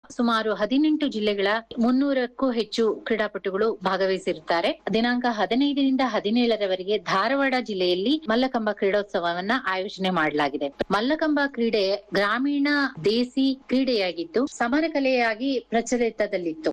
ಸುಮಾರು ಹದಿನೆಂಟು ಜಿಲ್ಲೆಗಳ ಮುನ್ನೂರಕ್ಕೂ ಹೆಚ್ಚು ಕ್ರೀಡಾಪಟುಗಳು ಭಾಗವಹಿಸಿರುತ್ತಾರೆ ದಿನಾಂಕ ಹದಿನೈದರಿಂದ ಹದಿನೇಳರವರೆಗೆ ಧಾರವಾಡ ಜಿಲ್ಲೆಯಲ್ಲಿ ಮಲ್ಲಕಂಬ ಕ್ರೀಡೋತ್ಸವವನ್ನ ಆಯೋಜನೆ ಮಾಡಲಾಗಿದೆ ಮಲ್ಲಕಂಬ ಕ್ರೀಡೆ ಗ್ರಾಮೀಣ ದೇಸಿ ಕ್ರೀಡೆಯಾಗಿದ್ದು ಸಮರ ಕಲೆಯಾಗಿ ಪ್ರಚಲಿತದಲ್ಲಿತ್ತು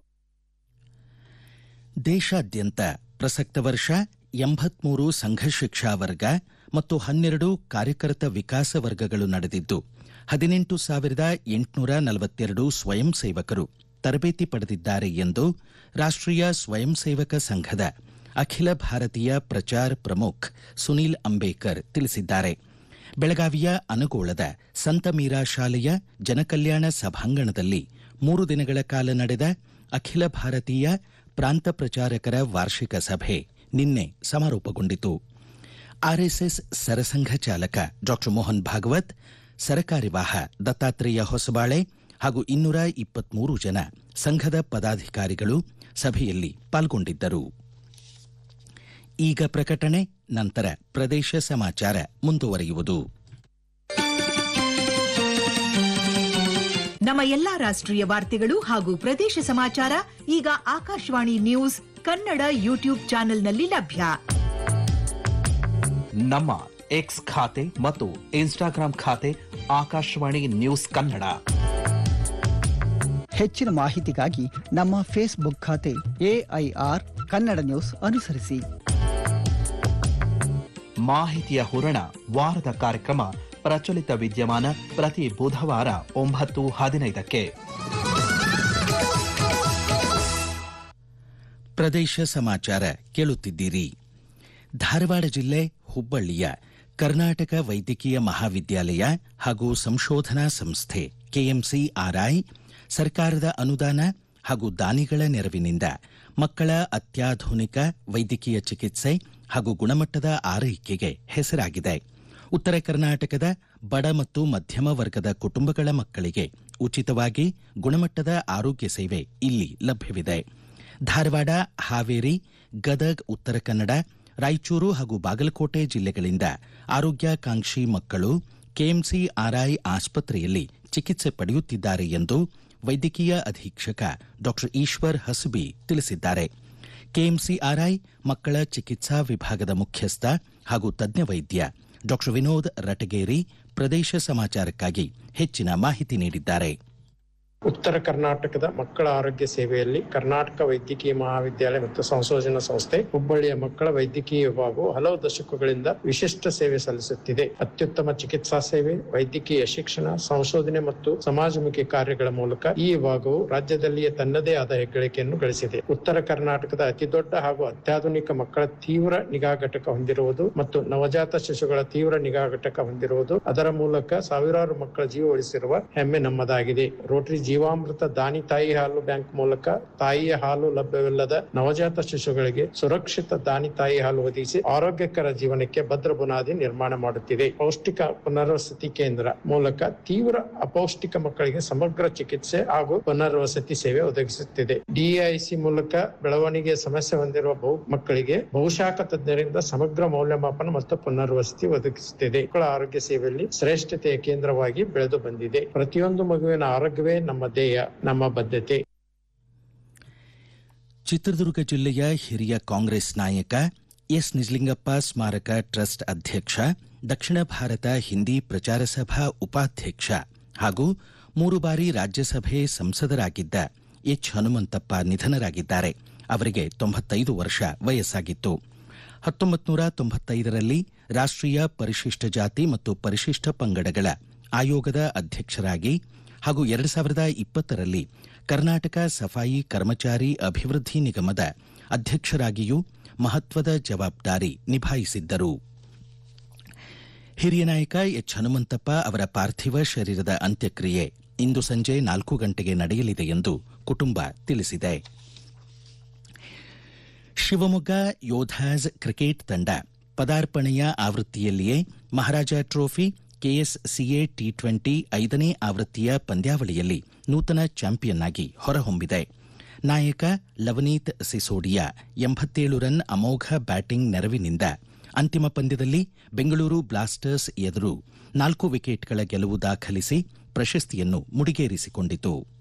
ದೇಶಾದ್ಯಂತ ಪ್ರಸಕ್ತ ವರ್ಷ ಎಂಬತ್ಮೂರು ಸಂಘ ಶಿಕ್ಷಾ ವರ್ಗ ಮತ್ತು ಹನ್ನೆರಡು ಕಾರ್ಯಕರ್ತ ವಿಕಾಸ ವರ್ಗಗಳು ನಡೆದಿದ್ದು ಹದಿನೆಂಟು ಸಾವಿರದ ಎಂಟುನೂರ ನಲವತ್ತೆರಡು ಸ್ವಯಂ ಸೇವಕರು ತರಬೇತಿ ಪಡೆದಿದ್ದಾರೆ ಎಂದು ರಾಷ್ಟ್ರೀಯ ಸ್ವಯಂ ಸೇವಕ ಸಂಘದ ಅಖಿಲ ಭಾರತೀಯ ಪ್ರಚಾರ್ ಪ್ರಮುಖ್ ಸುನೀಲ್ ಅಂಬೇಕರ್ ತಿಳಿಸಿದ್ದಾರೆ ಬೆಳಗಾವಿಯ ಅನಗೋಳದ ಸಂತ ಮೀರಾ ಶಾಲೆಯ ಜನಕಲ್ಯಾಣ ಸಭಾಂಗಣದಲ್ಲಿ ಮೂರು ದಿನಗಳ ಕಾಲ ನಡೆದ ಅಖಿಲ ಭಾರತೀಯ ಪ್ರಾಂತ ಪ್ರಚಾರಕರ ವಾರ್ಷಿಕ ಸಭೆ ನಿನ್ನೆ ಸಮಾರೋಪಗೊಂಡಿತು ಆರ್ಎಸ್ಎಸ್ ಸರಸಂಘ ಚಾಲಕ ಡಾ ಮೋಹನ್ ಭಾಗವತ್ ಸರಕಾರ್ಯವಾಹ ದತ್ತಾತ್ರೇಯ ಹೊಸಬಾಳೆ ಹಾಗೂ ಇನ್ನೂರ ಇಪ್ಪತ್ಮೂರು ಜನ ಸಂಘದ ಪದಾಧಿಕಾರಿಗಳು ಸಭೆಯಲ್ಲಿ ಪಾಲ್ಗೊಂಡಿದ್ದರು ಈಗ ಪ್ರಕಟಣೆ ನಂತರ ಪ್ರದೇಶ ಸಮಾಚಾರ ಮುಂದುವರಿಯುವುದು ನಮ್ಮ ಎಲ್ಲಾ ರಾಷ್ಟ್ರೀಯ ವಾರ್ತೆಗಳು ಹಾಗೂ ಪ್ರದೇಶ ಸಮಾಚಾರ ಈಗ ಆಕಾಶವಾಣಿ ನ್ಯೂಸ್ ಕನ್ನಡ ಯೂಟ್ಯೂಬ್ ಚಾನೆಲ್ನಲ್ಲಿ ಲಭ್ಯ ನಮ್ಮ ಎಕ್ಸ್ ಖಾತೆ ಮತ್ತು ಇನ್ಸ್ಟಾಗ್ರಾಂ ಖಾತೆ ಆಕಾಶವಾಣಿ ನ್ಯೂಸ್ ಕನ್ನಡ ಹೆಚ್ಚಿನ ಮಾಹಿತಿಗಾಗಿ ನಮ್ಮ ಫೇಸ್ಬುಕ್ ಖಾತೆ ಎಐಆರ್ ಕನ್ನಡ ನ್ಯೂಸ್ ಅನುಸರಿಸಿ ಮಾಹಿತಿಯ ಹೂರಣ ವಾರದ ಕಾರ್ಯಕ್ರಮ ಪ್ರಚಲಿತ ವಿದ್ಯಮಾನ ಪ್ರತಿ ಬುಧವಾರ ಒಂಬತ್ತು ಹದಿನೈದಕ್ಕೆ ಪ್ರದೇಶ ಸಮಾಚಾರ ಕೇಳುತ್ತಿದ್ದೀರಿ ಧಾರವಾಡ ಜಿಲ್ಲೆ ಹುಬ್ಬಳ್ಳಿಯ ಕರ್ನಾಟಕ ವೈದ್ಯಕೀಯ ಮಹಾವಿದ್ಯಾಲಯ ಹಾಗೂ ಸಂಶೋಧನಾ ಸಂಸ್ಥೆ ಕೆಎಂಸಿ ಆರ್ಐ ಸರ್ಕಾರದ ಅನುದಾನ ಹಾಗೂ ದಾನಿಗಳ ನೆರವಿನಿಂದ ಮಕ್ಕಳ ಅತ್ಯಾಧುನಿಕ ವೈದ್ಯಕೀಯ ಚಿಕಿತ್ಸೆ ಹಾಗೂ ಗುಣಮಟ್ಟದ ಆರೈಕೆಗೆ ಹೆಸರಾಗಿದೆ ಉತ್ತರ ಕರ್ನಾಟಕದ ಬಡ ಮತ್ತು ಮಧ್ಯಮ ವರ್ಗದ ಕುಟುಂಬಗಳ ಮಕ್ಕಳಿಗೆ ಉಚಿತವಾಗಿ ಗುಣಮಟ್ಟದ ಆರೋಗ್ಯ ಸೇವೆ ಇಲ್ಲಿ ಲಭ್ಯವಿದೆ ಧಾರವಾಡ ಹಾವೇರಿ ಗದಗ್ ಉತ್ತರ ಕನ್ನಡ ರಾಯಚೂರು ಹಾಗೂ ಬಾಗಲಕೋಟೆ ಜಿಲ್ಲೆಗಳಿಂದ ಆರೋಗ್ಯಾಕಾಂಕ್ಷಿ ಮಕ್ಕಳು ಕೆಎಂಸಿ ಆರ್ಐ ಆಸ್ಪತ್ರೆಯಲ್ಲಿ ಚಿಕಿತ್ಸೆ ಪಡೆಯುತ್ತಿದ್ದಾರೆ ಎಂದು ವೈದ್ಯಕೀಯ ಅಧೀಕ್ಷಕ ಡಾ ಈಶ್ವರ್ ಹಸಬಿ ತಿಳಿಸಿದ್ದಾರೆ ಕೆಎಂಸಿಆರ್ಐ ಮಕ್ಕಳ ಚಿಕಿತ್ಸಾ ವಿಭಾಗದ ಮುಖ್ಯಸ್ಥ ಹಾಗೂ ತಜ್ಞ ವೈದ್ಯ ಡಾ ವಿನೋದ್ ರಟಗೇರಿ ಪ್ರದೇಶ ಸಮಾಚಾರಕ್ಕಾಗಿ ಹೆಚ್ಚಿನ ಮಾಹಿತಿ ನೀಡಿದ್ದಾರೆ ಉತ್ತರ ಕರ್ನಾಟಕದ ಮಕ್ಕಳ ಆರೋಗ್ಯ ಸೇವೆಯಲ್ಲಿ ಕರ್ನಾಟಕ ವೈದ್ಯಕೀಯ ಮಹಾವಿದ್ಯಾಲಯ ಮತ್ತು ಸಂಶೋಧನಾ ಸಂಸ್ಥೆ ಹುಬ್ಬಳ್ಳಿಯ ಮಕ್ಕಳ ವೈದ್ಯಕೀಯ ವಿಭಾಗವು ಹಲವು ದಶಕಗಳಿಂದ ವಿಶಿಷ್ಟ ಸೇವೆ ಸಲ್ಲಿಸುತ್ತಿದೆ ಅತ್ಯುತ್ತಮ ಚಿಕಿತ್ಸಾ ಸೇವೆ ವೈದ್ಯಕೀಯ ಶಿಕ್ಷಣ ಸಂಶೋಧನೆ ಮತ್ತು ಸಮಾಜಮುಖಿ ಕಾರ್ಯಗಳ ಮೂಲಕ ಈ ವಿಭಾಗವು ರಾಜ್ಯದಲ್ಲಿಯೇ ತನ್ನದೇ ಆದ ಹೆಗ್ಗಳಿಕೆಯನ್ನು ಗಳಿಸಿದೆ ಉತ್ತರ ಕರ್ನಾಟಕದ ಅತಿದೊಡ್ಡ ಹಾಗೂ ಅತ್ಯಾಧುನಿಕ ಮಕ್ಕಳ ತೀವ್ರ ನಿಗಾ ಘಟಕ ಹೊಂದಿರುವುದು ಮತ್ತು ನವಜಾತ ಶಿಶುಗಳ ತೀವ್ರ ನಿಗಾ ಘಟಕ ಹೊಂದಿರುವುದು ಅದರ ಮೂಲಕ ಸಾವಿರಾರು ಮಕ್ಕಳ ಜೀವ ಉಳಿಸಿರುವ ಹೆಮ್ಮೆ ನಮ್ಮದಾಗಿದೆ ರೋಟರಿ ಜೀವಾಮೃತ ದಾನಿ ತಾಯಿ ಹಾಲು ಬ್ಯಾಂಕ್ ಮೂಲಕ ತಾಯಿಯ ಹಾಲು ಲಭ್ಯವಿಲ್ಲದ ನವಜಾತ ಶಿಶುಗಳಿಗೆ ಸುರಕ್ಷಿತ ದಾನಿ ತಾಯಿ ಹಾಲು ಒದಗಿಸಿ ಆರೋಗ್ಯಕರ ಜೀವನಕ್ಕೆ ಭದ್ರ ಬುನಾದಿ ನಿರ್ಮಾಣ ಮಾಡುತ್ತಿದೆ ಪೌಷ್ಟಿಕ ಪುನರ್ವಸತಿ ಕೇಂದ್ರ ಮೂಲಕ ತೀವ್ರ ಅಪೌಷ್ಟಿಕ ಮಕ್ಕಳಿಗೆ ಸಮಗ್ರ ಚಿಕಿತ್ಸೆ ಹಾಗೂ ಪುನರ್ವಸತಿ ಸೇವೆ ಒದಗಿಸುತ್ತಿದೆ ಡಿಐಸಿ ಮೂಲಕ ಬೆಳವಣಿಗೆ ಸಮಸ್ಯೆ ಹೊಂದಿರುವ ಬಹು ಮಕ್ಕಳಿಗೆ ಬಹುಶಾಖ ತಜ್ಞರಿಂದ ಸಮಗ್ರ ಮೌಲ್ಯಮಾಪನ ಮತ್ತು ಪುನರ್ವಸತಿ ಒದಗಿಸುತ್ತಿದೆ ಮಕ್ಕಳ ಆರೋಗ್ಯ ಸೇವೆಯಲ್ಲಿ ಶ್ರೇಷ್ಠತೆಯ ಕೇಂದ್ರವಾಗಿ ಬೆಳೆದು ಬಂದಿದೆ ಪ್ರತಿಯೊಂದು ಮಗುವಿನ ಆರೋಗ್ಯವೇ ನಮ್ಮ ಧ್ಯೇಯ ನಮ್ಮ ಬದ್ಧತೆ ಚಿತ್ರದುರ್ಗ ಜಿಲ್ಲೆಯ ಹಿರಿಯ ಕಾಂಗ್ರೆಸ್ ನಾಯಕ ಎಸ್ ನಿಜಲಿಂಗಪ್ಪ ಸ್ಮಾರಕ ಟ್ರಸ್ಟ್ ಅಧ್ಯಕ್ಷ ದಕ್ಷಿಣ ಭಾರತ ಹಿಂದಿ ಪ್ರಚಾರ ಸಭಾ ಉಪಾಧ್ಯಕ್ಷ ಹಾಗೂ ಮೂರು ಬಾರಿ ರಾಜ್ಯಸಭೆ ಸಂಸದರಾಗಿದ್ದ ಎಚ್ ಹನುಮಂತಪ್ಪ ನಿಧನರಾಗಿದ್ದಾರೆ ಅವರಿಗೆ ತೊಂಬತ್ತೈದು ವರ್ಷ ವಯಸ್ಸಾಗಿತ್ತು ಹತ್ತೊಂಬತ್ತು ನೂರ ತೊಂಬತ್ತೈದರಲ್ಲಿ ರಾಷ್ಟ್ರೀಯ ಪರಿಶಿಷ್ಟ ಜಾತಿ ಮತ್ತು ಪರಿಶಿಷ್ಟ ಪಂಗಡಗಳ ಆಯೋಗದ ಅಧ್ಯಕ್ಷರಾಗಿ ಹಾಗೂ ಎರಡು ಸಾವಿರದ ಇಪ್ಪತ್ತರಲ್ಲಿ ಕರ್ನಾಟಕ ಸಫಾಯಿ ಕರ್ಮಚಾರಿ ಅಭಿವೃದ್ಧಿ ನಿಗಮದ ಅಧ್ಯಕ್ಷರಾಗಿಯೂ ಮಹತ್ವದ ಜವಾಬ್ದಾರಿ ನಿಭಾಯಿಸಿದ್ದರು ಹಿರಿಯ ನಾಯಕ ಎಚ್ ಹನುಮಂತಪ್ಪ ಅವರ ಪಾರ್ಥಿವ ಶರೀರದ ಅಂತ್ಯಕ್ರಿಯೆ ಇಂದು ಸಂಜೆ ನಾಲ್ಕು ಗಂಟೆಗೆ ನಡೆಯಲಿದೆ ಎಂದು ಕುಟುಂಬ ತಿಳಿಸಿದೆ ಶಿವಮೊಗ್ಗ ಯೋಧಾಸ್ ಕ್ರಿಕೆಟ್ ತಂಡ ಪದಾರ್ಪಣೆಯ ಆವೃತ್ತಿಯಲ್ಲಿಯೇ Maharaja trophy KSCA T twenty ಐದನೇ ಆವೃತ್ತಿಯ ಪಂದ್ಯಾವಳಿಯಲ್ಲಿ ನೂತನ ಚಾಂಪಿಯನ್ ಆಗಿ ಹೊರಹೊಮ್ಮಿದೆ ನಾಯಕ ಲವನೀತ್ ಸಿಸೋಡಿಯಾ ಎಂಬತ್ತೇಳು ರನ್ ಅಮೋಘ ಬ್ಯಾಟಿಂಗ್ ನೆರವಿನಿಂದ ಅಂತಿಮ ಪಂದ್ಯದಲ್ಲಿ ಬೆಂಗಳೂರು ಬ್ಲಾಸ್ಟರ್ಸ್ ಎದುರು ನಾಲ್ಕು ವಿಕೆಟ್ಗಳ ಗೆಲುವು ದಾಖಲಿಸಿ ಪ್ರಶಸ್ತಿಯನ್ನು ಮುಡಿಗೇರಿಸಿಕೊಂಡಿತು